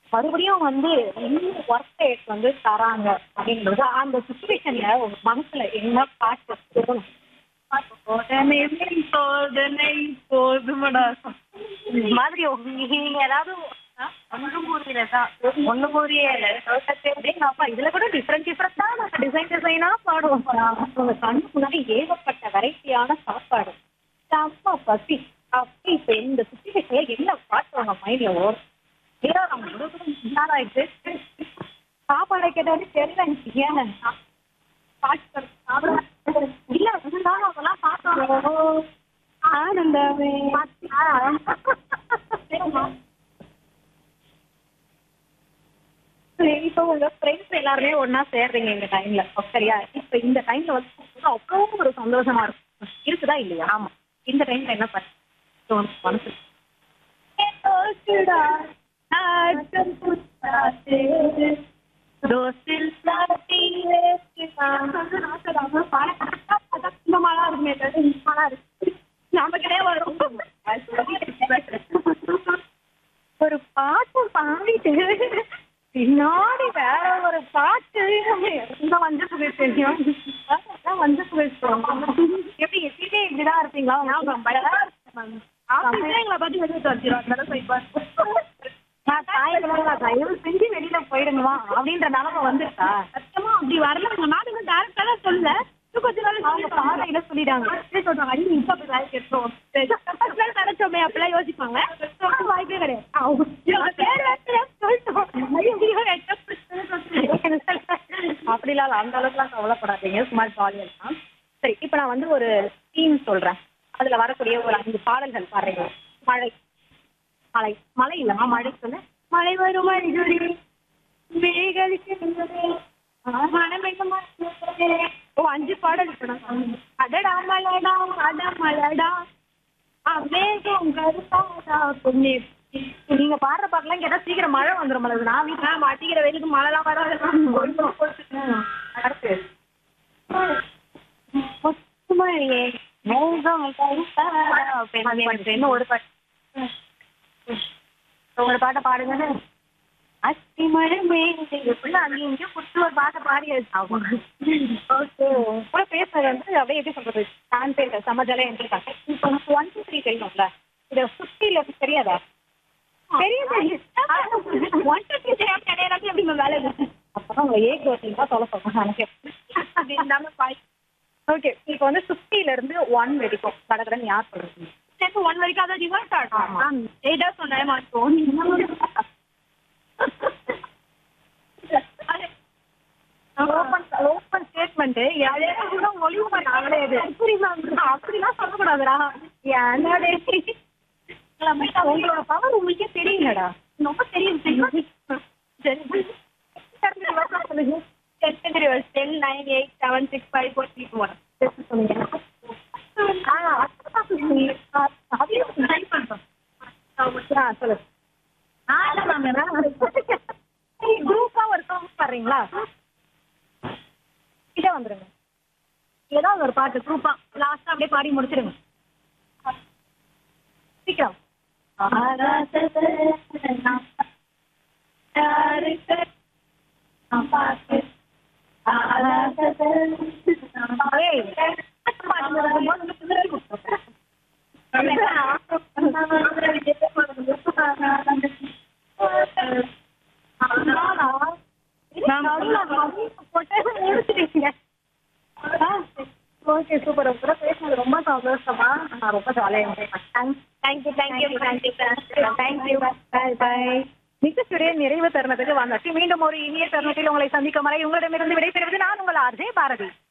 மறுபடியும் வந்து இன்னும் ஒர்க் ரேட் வந்து தராங்க அப்படின்றது அந்த சுச்சுவேஷன்ல உங்க மனசுல என்ன பாட்டு தோணும் உடனே சோதனை போதுமடா இந்த மாதிரி உங்க- நீங்க ஏதாவது ஒன்று புரியலதான் ஒண்ணு புரியல அப்பா இதுல கூட டிஃப்ரெண்ட் டிஃப்ரெண்டா நம்ம டிசைன் டிசைனா பாடுவோம் உங்க கண்ணு முன்னாடி ஏகப்பட்ட வெரைட்டியான சாப்பாடு அப்பா பசி அப்படி இப்ப இந்த சுச்சுவேஷன்ல என்ன பாட்டு உங்க மைண்ட்ல ஓடும் ஏதோ நம்ம ஆயிடுச்சு சாப்பாடை கேட்டாலே தெரியல எனக்கு ஏன் பாட்டு சாப்பிட இல்ல இருந்தாலும் அதெல்லாம் பார்த்தோம் ஆனந்தமே இப்போ உங்க ஃப்ரெண்ட்ஸ் எல்லாருமே ஒண்ணா சேர்றீங்க இந்த டைம்ல சரியா இப்ப இந்த டைம்ல வந்து அவ்வளோ ஒரு சந்தோஷமா இருக்கும் இருக்குதா இல்லையா ஆமா இந்த டைம்ல என்ன பண்ண தோணும் மனசு ஒரு பாட்டு பாடிட்டு பின்னாடி வேற ஒரு பாட்டு இந்த வந்து சுகேஷ் தெரியும் அதான் வந்து சுகேஷ் எப்படி எப்பயுமே இப்படிதான் இருப்பீங்களா எங்களை பத்தி வெளியே தச்சுரும் அதனால போய் நான் தாயங்களா தயவு செஞ்சு வெளியில போயிடுங்களா அப்படின்ற நிலைமை வந்துருக்கா சத்தமா அப்படி வரல உங்க நாட்டுக்கு டேரக்டா தான் சொல்லல இன்னும் கொஞ்ச நாள் அவங்க பாதையில சொல்லிட்டாங்க சொல்றாங்க ஐயோ இப்ப அப்படி வேலை கேட்டோம் கிடைச்சோமே அப்பெல்லாம் யோசிப்பாங்க வாய்ப்பே கிடையாது அவங்க இவங்க பேர் வேற சொல்லிட்டோம் ஐயோ, ஐயோ, என்ன பிரச்சனை? அப்படிலாம் இல்ல, அந்த அளவுக்குலாம் கவலைப்படாதீங்க சும்மா ஜாலியா இருக்கலாம் சரி இப்ப நான் வந்து ஒரு தீம் சொல்றேன் அதுல வரக்கூடிய ஒரு அஞ்சு பாடல்கள் பாருங்க மழை மழை மழை இல்லம்மா மழை சொல்லு மழை வரும் மழையுரி மேகலிக்கு மனமெங்கும் மலர்ந்ததே. ஓ அஞ்சு பாடல் இப்ப நான் சொன்னேன். அடடா மலடா அட மலடா அமேகம் கருப்பாடா பொன்னே நீங்க பாடுற பாட்டுலாம் கேட்டா சீக்கிரம் மழை வந்துரும் மலர் நான் வீட்டுல நான் மாட்டிக்கிற வெயிலுக்கு மழைலாம் வராது அடுத்து முத்துமணியே மோகம் கருத்தாடா பெண்ணே. இன்னும் ஒரு பாட்டு ஒரு பாட்டை பாடுங்க அஸ்தி மழை மேலே எப்படின்னா அங்கேயும் இங்கேயும் புட்டு ஒரு பாட்டை பாடி ஓகே கூட பேசுறது வந்து அப்படியே எப்படி சொல்றது நான் பேர் சமஜாலே என்ட்ருக்காங்க இப்போ உனக்கு ஒன் டூ த்ரீ தெரியும்ல இதை ஃபிஃப்டில தெரியாதா தெரியுது ஒன் டூ த்ரீ தெரியாம கிடையாது எப்படி நம்ம வேலை இருக்கு அப்பதான் உங்க ஏ கோட்டிங் தான் சொல்ல சொல்றேன் எனக்கு அப்படி இல்லாம பாய் ஓகே இப்போ வந்து ஃபிஃப்டில இருந்து ஒன் வரைக்கும் கடகடன் யார் சொல்றீங்க சேர்த்து ஒன் வரைக்கும் அதான் ரிவர்ஸ் ஆகும் எயிட்டா சொன்னேன் மாட்டோம் ஓப்பன் ஓப்பன் ஸ்டேட்மெண்ட் யாரையா கூட ஒளிவு பண்ணாங்களே இது அப்படிலாம் சொல்லக்கூடாதுடா ஏன்டா டேய்? உங்களோட பவர் உங்களுக்கே தெரியலடா ரொம்ப தெரியும் தெரியும் சரி சொல்லுங்க ten reverse ten nine eight seven six five four three two one சொன்னீங்க ஆ அதுதான் சொன்னீங்க. ஆ, அதையும் try பண்றோம். ஆ, சொல்லு குரூப்பா ஒரு சாங் பாடுறீங்களா கிட்ட வந்துருங்க ஏதாவது ஒரு பாட்டு குரூப்பா லாஸ்டா அப்படியே பாடி முடிச்சிருங்க சீக்கிரம் ஏய், பாட்டு பாடும்போது குதிரை கொடுத்துருக்கேன். ஓகே சூப்பர் உங்க பேசினது ரொம்ப சந்தோஷமா நான் ரொம்ப ஜாலியாக என்ஜாய் பண்ணேன் thank you thank you thank you thank you bye bye நிகழ்ச்சியுடைய நிறைவு தருணத்துக்கு வந்தாச்சு மீண்டும் ஒரு இனிய தருணத்தில் உங்களை சந்திக்கும் வரை உங்களிடமிருந்து விடைபெறுவது நான் உங்கள் ஆர்ஜே பாரதி